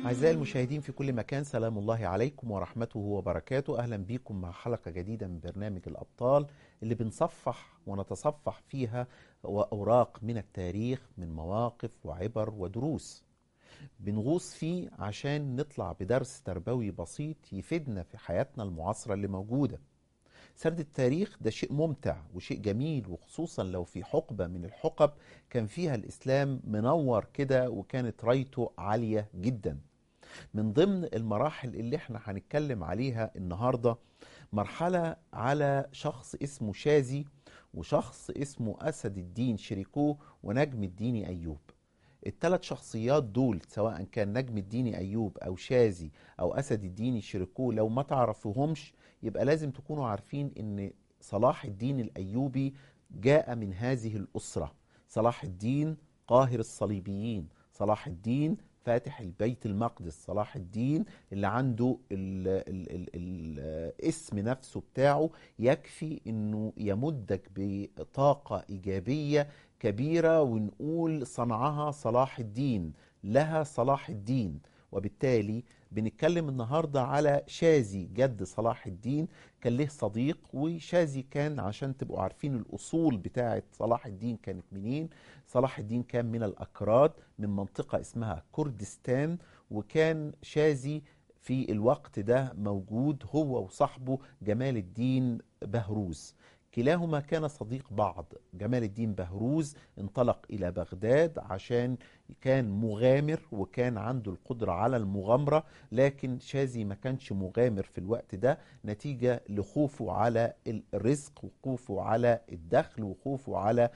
أعزائي المشاهدين في كل مكان سلام الله عليكم ورحمته وبركاته أهلا بكم مع حلقة جديدة من برنامج الأبطال اللي بنصفح ونتصفح فيها أوراق من التاريخ من مواقف وعبر ودروس بنغوص فيه عشان نطلع بدرس تربوي بسيط يفيدنا في حياتنا المعاصرة اللي موجودة سرد التاريخ ده شيء ممتع وشيء جميل وخصوصا لو في حقبة من الحقب كان فيها الإسلام منور كده وكانت رايته عالية جدا من ضمن المراحل اللي احنا هنتكلم عليها النهاردة مرحلة على شخص اسمه شازي وشخص اسمه أسد الدين شريكو ونجم الدين أيوب الثلاث شخصيات دول سواء كان نجم الدين أيوب أو شازي أو أسد الدين شريكو لو ما تعرفوهمش يبقى لازم تكونوا عارفين ان صلاح الدين الايوبي جاء من هذه الاسره صلاح الدين قاهر الصليبيين صلاح الدين فاتح البيت المقدس صلاح الدين اللي عنده ال ال ال الاسم نفسه بتاعه يكفي انه يمدك بطاقة ايجابية كبيرة ونقول صنعها صلاح الدين لها صلاح الدين وبالتالي بنتكلم النهاردة على شازي جد صلاح الدين كان له صديق وشازي كان عشان تبقوا عارفين الأصول بتاعة صلاح الدين كانت منين صلاح الدين كان من الأكراد من منطقة اسمها كردستان وكان شازي في الوقت ده موجود هو وصاحبه جمال الدين بهروز كلاهما كان صديق بعض جمال الدين بهروز انطلق إلى بغداد عشان كان مغامر وكان عنده القدرة على المغامرة لكن شازي ما كانش مغامر في الوقت ده نتيجة لخوفه على الرزق وخوفه على الدخل وخوفه على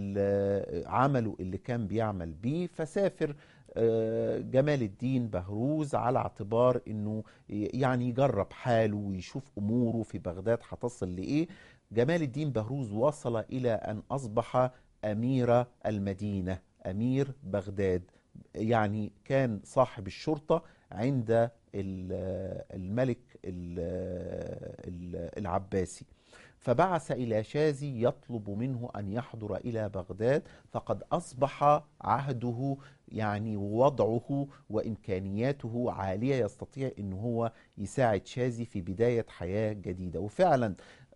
عمله اللي كان بيعمل بيه فسافر جمال الدين بهروز على اعتبار انه يعني يجرب حاله ويشوف اموره في بغداد هتصل لايه جمال الدين بهروز وصل إلى أن أصبح أمير المدينة أمير بغداد يعني كان صاحب الشرطة عند الملك العباسي فبعث إلى شازي يطلب منه أن يحضر إلى بغداد فقد أصبح عهده يعني وضعه وإمكانياته عالية يستطيع أن هو يساعد شازي في بداية حياة جديدة وفعلا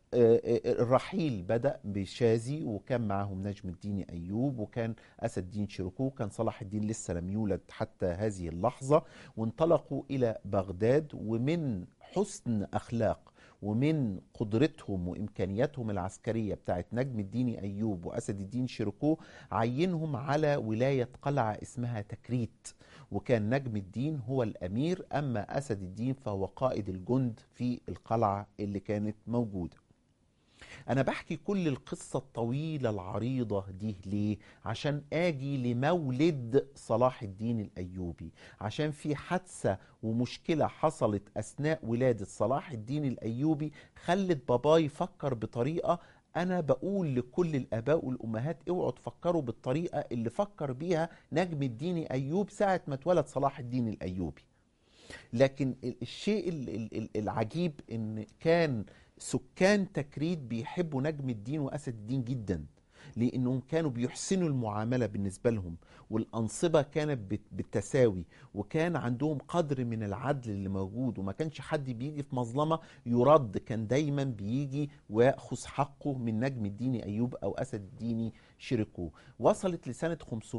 الرحيل بدأ بشازي وكان معهم نجم الدين أيوب وكان أسد الدين شيروكو كان صلاح الدين لسه لم يولد حتى هذه اللحظة وانطلقوا إلى بغداد ومن حسن أخلاق ومن قدرتهم وإمكانياتهم العسكرية بتاعت نجم الدين أيوب وأسد الدين شيروكو عينهم على ولاية قلعة اسمها تكريت وكان نجم الدين هو الأمير أما أسد الدين فهو قائد الجند في القلعة اللي كانت موجودة أنا بحكي كل القصة الطويلة العريضة دي ليه؟ عشان آجي لمولد صلاح الدين الأيوبي عشان في حادثة ومشكلة حصلت أثناء ولادة صلاح الدين الأيوبي خلت بابا يفكر بطريقة أنا بقول لكل الآباء والأمهات اوعوا تفكروا بالطريقة اللي فكر بيها نجم الدين أيوب ساعة ما اتولد صلاح الدين الأيوبي لكن الشيء العجيب ان كان سكان تكريت بيحبوا نجم الدين واسد الدين جدا لانهم كانوا بيحسنوا المعامله بالنسبه لهم والانصبه كانت بالتساوي وكان عندهم قدر من العدل اللي موجود وما كانش حد بيجي في مظلمه يرد كان دايما بيجي وياخذ حقه من نجم الدين ايوب او اسد الدين شركو وصلت لسنه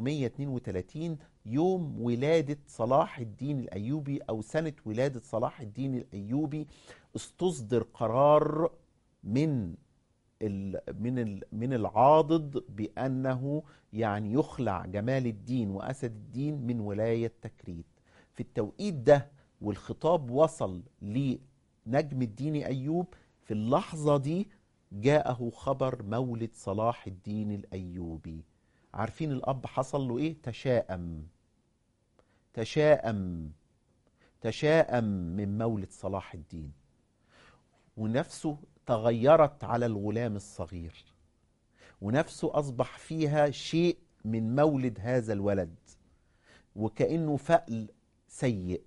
532 يوم ولاده صلاح الدين الايوبي او سنه ولاده صلاح الدين الايوبي استصدر قرار من ال من ال من العاضد بانه يعني يخلع جمال الدين واسد الدين من ولايه تكريت في التوقيت ده والخطاب وصل لنجم الدين ايوب في اللحظه دي جاءه خبر مولد صلاح الدين الايوبي عارفين الاب حصل له ايه تشاءم تشاءم تشاءم من مولد صلاح الدين ونفسه تغيرت على الغلام الصغير ونفسه اصبح فيها شيء من مولد هذا الولد وكانه فأل سيء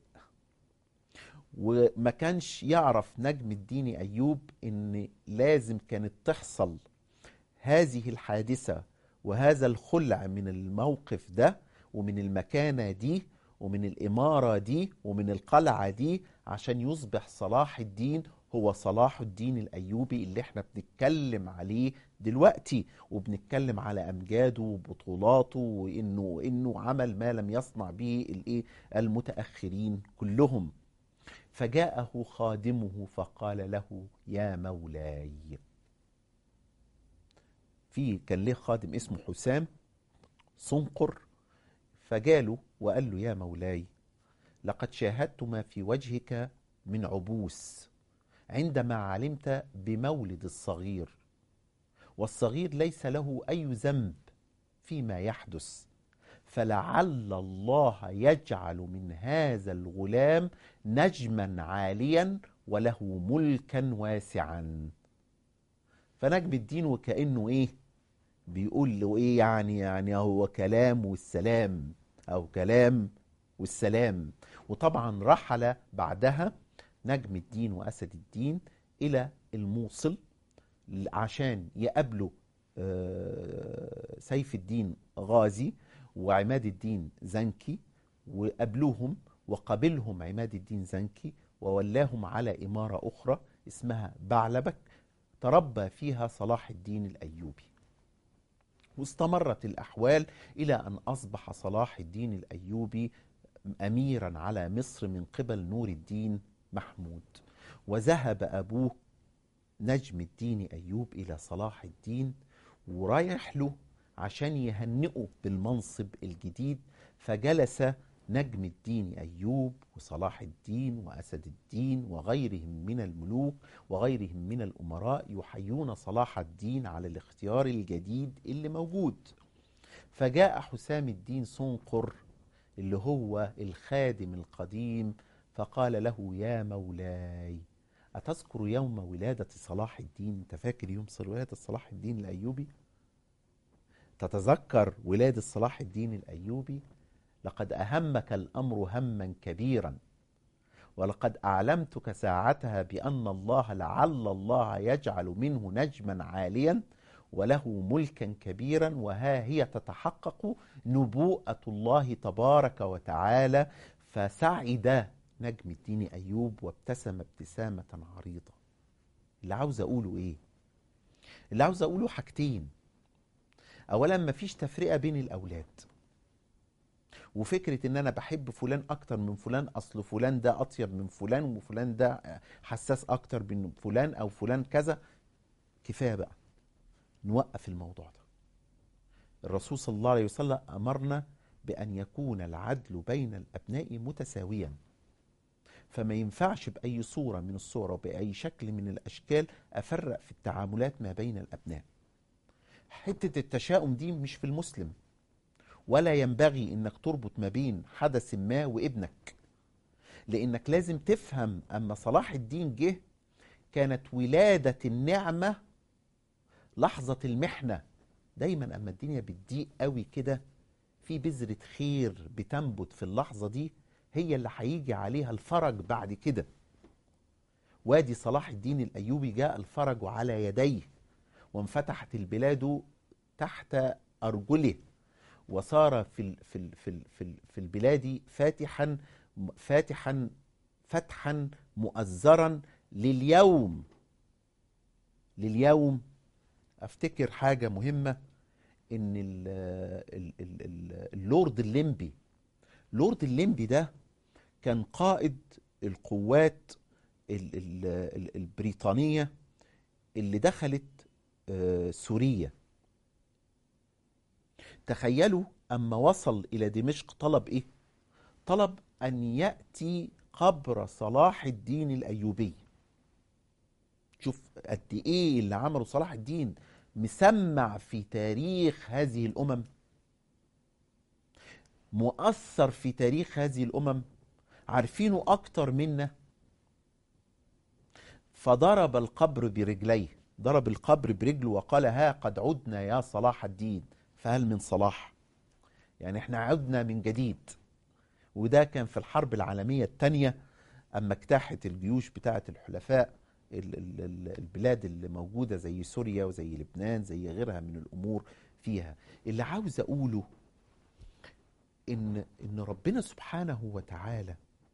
وما كانش يعرف نجم الدين ايوب ان لازم كانت تحصل هذه الحادثه وهذا الخلع من الموقف ده ومن المكانه دي ومن الإمارة دي ومن القلعة دي عشان يصبح صلاح الدين هو صلاح الدين الأيوبي اللي احنا بنتكلم عليه دلوقتي وبنتكلم على أمجاده وبطولاته وإنه إنه عمل ما لم يصنع به الإيه المتأخرين كلهم فجاءه خادمه فقال له يا مولاي في كان ليه خادم اسمه حسام صنقر فجاله وقال له يا مولاي لقد شاهدت ما في وجهك من عبوس عندما علمت بمولد الصغير والصغير ليس له اي ذنب فيما يحدث فلعل الله يجعل من هذا الغلام نجما عاليا وله ملكا واسعا فنجم الدين وكانه ايه بيقول له ايه يعني يعني هو كلام والسلام او كلام والسلام وطبعا رحل بعدها نجم الدين واسد الدين الى الموصل عشان يقابلوا آه، سيف الدين غازي وعماد الدين زنكي وقابلوهم وقابلهم عماد الدين زنكي وولاهم على إمارة أخرى اسمها بعلبك تربى فيها صلاح الدين الأيوبي واستمرت الأحوال إلى أن أصبح صلاح الدين الأيوبي أميرا على مصر من قبل نور الدين محمود وذهب أبوه نجم الدين أيوب إلى صلاح الدين ورايح له عشان يهنئه بالمنصب الجديد فجلس نجم الدين أيوب وصلاح الدين وأسد الدين وغيرهم من الملوك وغيرهم من الأمراء يحيون صلاح الدين على الاختيار الجديد اللي موجود فجاء حسام الدين صنقر اللي هو الخادم القديم فقال له يا مولاي أتذكر يوم ولادة صلاح الدين أنت فاكر يوم ولادة صلاح الدين الأيوبي تتذكر ولادة صلاح الدين الأيوبي لقد أهمك الأمر هما كبيرا ولقد أعلمتك ساعتها بأن الله لعل الله يجعل منه نجما عاليا وله ملكا كبيرا وها هي تتحقق نبوءة الله تبارك وتعالى فسعد نجم الدين أيوب وابتسم ابتسامة عريضة اللي عاوز أقوله إيه؟ اللي عاوز أقوله حاجتين أولا مفيش تفرقة بين الأولاد وفكرة ان انا بحب فلان اكتر من فلان اصل فلان ده اطيب من فلان وفلان ده حساس اكتر من فلان او فلان كذا كفاية بقى نوقف الموضوع ده الرسول صلى الله عليه وسلم امرنا بان يكون العدل بين الابناء متساويا فما ينفعش باي صورة من الصور وباي شكل من الاشكال افرق في التعاملات ما بين الابناء حتة التشاؤم دي مش في المسلم ولا ينبغي انك تربط ما بين حدث ما وابنك لانك لازم تفهم اما صلاح الدين جه كانت ولادة النعمة لحظة المحنة دايما اما الدنيا بتضيق قوي كده في بذرة خير بتنبت في اللحظة دي هي اللي هيجي عليها الفرج بعد كده وادي صلاح الدين الايوبي جاء الفرج على يديه وانفتحت البلاد تحت ارجله وصار في في في في, في البلاد فاتحا فاتحا فتحا مؤزرا لليوم لليوم افتكر حاجه مهمه ان ال ال ال اللورد الليمبي لورد الليمبي ده كان قائد القوات ال ال البريطانيه اللي دخلت سوريا تخيلوا أما وصل إلى دمشق طلب إيه؟ طلب أن يأتي قبر صلاح الدين الأيوبي شوف قد إيه اللي عمله صلاح الدين مسمع في تاريخ هذه الأمم مؤثر في تاريخ هذه الأمم عارفينه أكتر منا فضرب القبر برجليه ضرب القبر برجله وقال ها قد عدنا يا صلاح الدين فهل من صلاح يعني احنا عدنا من جديد وده كان في الحرب العالمية الثانية أما اجتاحت الجيوش بتاعة الحلفاء البلاد اللي موجودة زي سوريا وزي لبنان زي غيرها من الأمور فيها اللي عاوز أقوله ان ان ربنا سبحانه وتعالى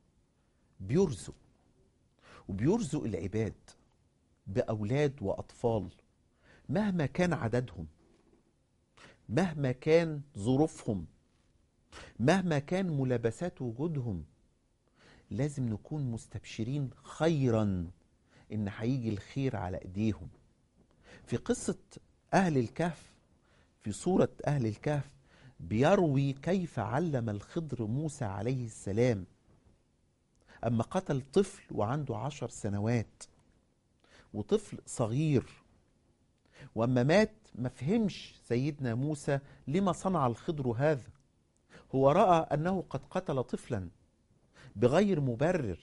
بيرزق وبيرزق العباد باولاد واطفال مهما كان عددهم مهما كان ظروفهم مهما كان ملابسات وجودهم لازم نكون مستبشرين خيرا ان هيجي الخير على ايديهم في قصة اهل الكهف في سورة اهل الكهف بيروي كيف علم الخضر موسى عليه السلام اما قتل طفل وعنده عشر سنوات وطفل صغير واما مات ما فهمش سيدنا موسى لما صنع الخضر هذا هو راى انه قد قتل طفلا بغير مبرر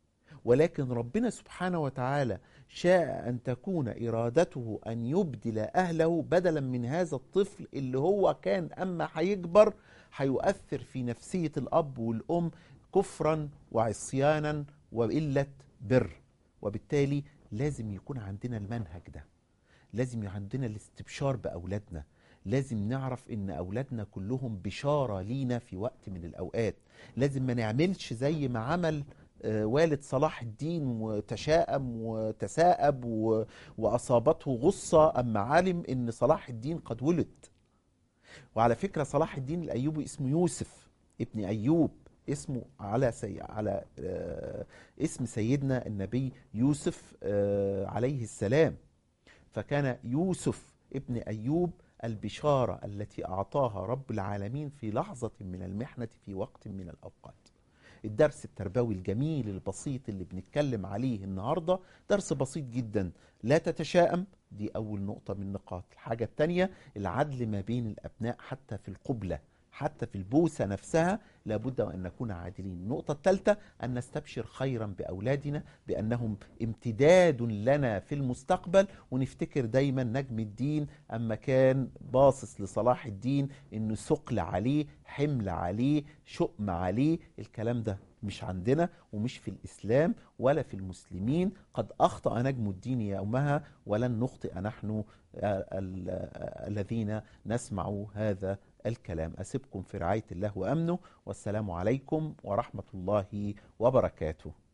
ولكن ربنا سبحانه وتعالى شاء ان تكون ارادته ان يبدل اهله بدلا من هذا الطفل اللي هو كان اما هيكبر هيؤثر في نفسيه الاب والام كفرا وعصيانا وقله بر وبالتالي لازم يكون عندنا المنهج ده لازم يكون عندنا الاستبشار باولادنا لازم نعرف ان اولادنا كلهم بشاره لينا في وقت من الاوقات لازم ما نعملش زي ما عمل آه، والد صلاح الدين وتشاءم وتساءب و- واصابته غصه اما علم ان صلاح الدين قد ولد وعلى فكره صلاح الدين الايوبي اسمه يوسف ابن ايوب اسمه على سي على آه، اسم سيدنا النبي يوسف آه، عليه السلام فكان يوسف ابن ايوب البشاره التي اعطاها رب العالمين في لحظه من المحنه في وقت من الاوقات الدرس التربوي الجميل البسيط اللي بنتكلم عليه النهارده درس بسيط جدا لا تتشائم دي اول نقطه من النقاط الحاجه الثانيه العدل ما بين الابناء حتى في القبله حتى في البوسه نفسها لابد وان نكون عادلين النقطه الثالثه ان نستبشر خيرا باولادنا بانهم امتداد لنا في المستقبل ونفتكر دايما نجم الدين اما كان باصص لصلاح الدين انه ثقل عليه حمل عليه شؤم عليه الكلام ده مش عندنا ومش في الاسلام ولا في المسلمين قد اخطا نجم الدين يومها ولن نخطئ نحن آه، ال- آه، الذين نسمع هذا الكلام اسيبكم في رعايه الله وامنه والسلام عليكم ورحمه الله وبركاته